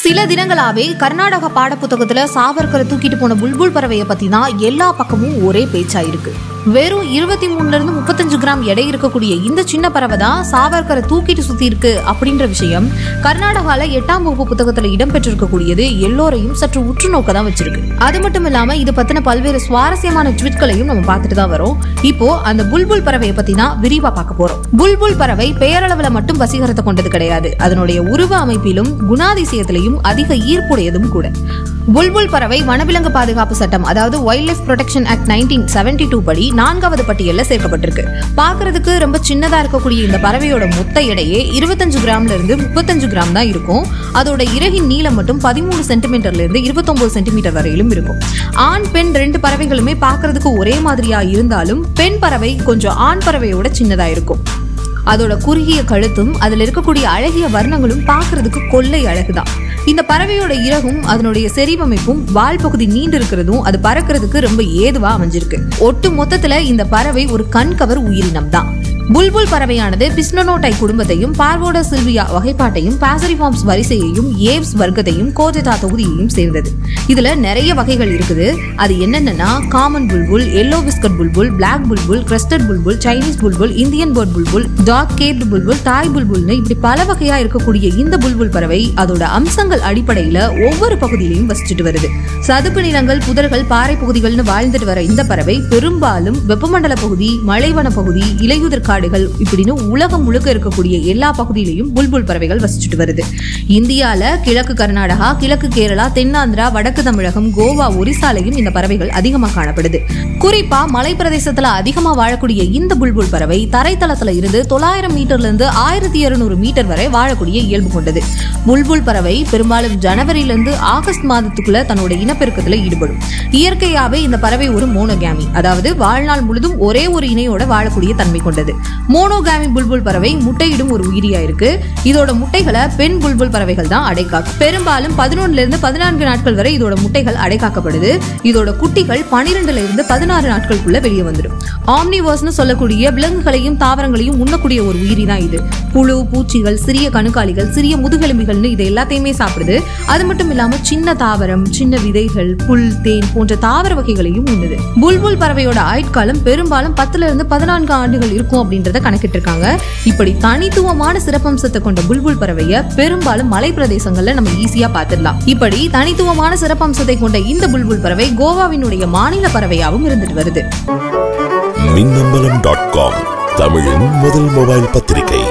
சில தினங்களாவே கர்நாடக பாடப்புத்தகத்துல சாவர்கரை தூக்கிட்டு போன புல்புல் பறவையை பத்தி தான் எல்லா பக்கமும் ஒரே பேச்சா இருக்கு வெறும் இருபத்தி மூணுல இருந்து முப்பத்தஞ்சு கிராம் எடை இருக்கக்கூடிய இந்த சின்ன பறவை தான் சாவர்கரை தூக்கிட்டு சுத்தி இருக்கு அப்படின்ற விஷயம் கர்நாடகால எட்டாம் வகுப்பு புத்தகத்துல இடம்பெற்றிருக்கக்கூடியது எல்லோரையும் சற்று உற்று நோக்க தான் வச்சிருக்கு அது மட்டும் இல்லாம இது பத்தின பல்வேறு சுவாரஸ்யமான ட்விட்களையும் நம்ம பார்த்துட்டு தான் வரோம் இப்போ அந்த புல்புல் பறவையை பத்தி தான் விரிவா பார்க்க போறோம் புல்புல் பறவை பெயரளவுல மட்டும் வசீகரத்தை கொண்டது கிடையாது அதனுடைய உருவ அமைப்பிலும் குணாதிசயத்திலையும் அதிக ஈர்ப்புடையதும் கூட புல்புல் பறவை வனவிலங்கு பாதுகாப்பு சட்டம் அதாவது wildlife protection act nineteen seventy two படி நான்காவது பட்டியல்ல சேர்க்கப்பட்டிருக்கு பார்க்கிறதுக்கு ரொம்ப சின்னதா இருக்கக்கூடிய இந்த பறவையோட மொத்த எடையே இருபத்தஞ்சு கிராம்ல இருந்து முப்பத்தஞ்சு கிராம் தான் இருக்கும் அதோட இறகின் நீளம் மட்டும் பதிமூணு சென்டிமீட்டர்ல இருந்து இருபத்தொன்பது சென்டிமீட்டர் வரையிலும் இருக்கும் ஆண் பெண் ரெண்டு பறவைகளுமே பார்க்கிறதுக்கு ஒரே மாதிரியா இருந்தாலும் பெண் பறவை கொஞ்சம் ஆண் பறவையோட சின்னதா இருக்கும் அதோட குறுகிய கழுத்தும் அதுல இருக்கக்கூடிய அழகிய வர்ணங்களும் பார்க்கிறதுக்கு கொள்ளை அழகுதான் இந்த பறவையோட இறகும் அதனுடைய செறிவமைப்பும் வால் பகுதி நீண்டு இருக்கிறதும் அது பறக்கிறதுக்கு ரொம்ப ஏதுவா அமைஞ்சிருக்கு ஒட்டு மொத்தத்துல இந்த பறவை ஒரு கண்கவர் உயிரினம் தான் புல்புல் பறவையானது பிஸ்னோனோட்டை குடும்பத்தையும் பார்வோட சில்வியா வகைப்பாட்டையும் பாசரிஃபார்ம்ஸ் வரிசையையும் ஏவ்ஸ் வர்க்கத்தையும் கோஜெதா தொகுதியையும் சேர்ந்தது இதுல நிறைய வகைகள் இருக்குது அது என்னென்னன்னா common bulbul yellow biscuit bulbul black bulbul crested bulbul Chinese bulbul Indian bird bulbul dark capped bulbul தாய் புல்புல்னு இப்படி பல வகையா இருக்கக்கூடிய இந்த புல்புல் பறவை அதோட அம்சங்கள் அடிப்படையில ஒவ்வொரு பகுதியிலையும் வசிச்சுட்டு வருது சதுப்பு நிலங்கள் புதர்கள் பாறை பகுதிகள்னு வாழ்ந்துட்டு வர இந்த பறவை பெரும்பாலும் வெப்பமண்டல பகுதி மலைவன பகுதி இலையுதிர் காடுகள் இப்படின்னு உலகம் முழுக்க இருக்கக்கூடிய எல்லா பகுதியிலையும் புல்புல் பறவைகள் வசிச்சுட்டு வருது இந்தியால கிழக்கு கர்நாடகா கிழக்கு கேரளா தென்னாந்திரா வடக்கு தமிழகம் கோவா ஒரிசாலையும் இந்த பறவைகள் அதிகமா காணப்படுது குறிப்பா மலை பிரதேசத்துல அதிகமா வாழக்கூடிய இந்த புல்புல் பறவை தரைத்தளத்துல இருந்து தொள்ளாயிரம் மீட்டர்ல இருந்து ஆயிரத்தி இருநூறு மீட்டர் வரை வாழக்கூடிய இயல்பு கொண்டது புல்புல் பறவை பெரும்பாலும் ஜனவரியில இருந்து ஆகஸ்ட் மாதத்துக்குள்ள தன்னோட இனப்பெருக்கத்துல ஈடுபடும் இயற்கையாவே இந்த பறவை ஒரு மோனோகாமி அதாவது வாழ்நாள் முழுதும் ஒரே ஒரு இணையோட வாழக்கூடிய தன்மை கொண்டது மோனோகாமி புல்புல் பறவை முட்டையிடும் ஒரு உயிரியா இருக்கு இதோட முட்டைகளை பெண் புல்புல் பறவைகள் தான் அடைக்காக்கும் பெரும்பாலும் பதினொன்னுல இருந்து பதினான்கு நாட்கள் வரை இதோட முட்டைகள் அடைக்காக்கப்படுது இதோட குட்டிகள் பனிரெண்டுல இருந்து பதினாறு நாட்களுக்குள்ள வெளியே வந்துடும் ஆம்னிவர்ஸ்னு சொல்லக்கூடிய விலங்குகளையும் தாவரங்களையும் உண்ணக்கூடிய ஒரு உயிரி தான் இது புழு பூச்சிகள் சிறிய கணுக்காலிகள் சிறிய முதுகெலும்பிகள்னு இது எல்லாத்தையுமே சாப்பிடுது அது மட்டும் இல்லாம சின்ன தாவரம் சின்ன விதைகள் புல் தேன் போன்ற தாவர வகைகளையும் உண்ணுது புல்புல் பறவையோட ஆயுட்காலம் பெரும்பாலும் பத்துல இருந்து பதினான்கு ஆண்டுகள் இருக்கும் அப்படின்றத கணக்கிட்டு இருக்காங்க இப்படி தனித்துவமான சிறப்பம்சத்தை கொண்ட புல்புல் பறவைய பெரும்பாலும் மலை பிரதேசங்கள்ல நம்ம ஈஸியா பார்த்துடலாம் இப்படி தனித்துவமான சிறப்பம்சத்தை கொண்ட இந்த புல்புல் பறவை கோவாவினுடைய மாநில பறவையாகவும் இருந்துட்டு வருது மின்னம்பலம் டாட் காம் தமிழின் முதல் மொபைல் பத்திரிகை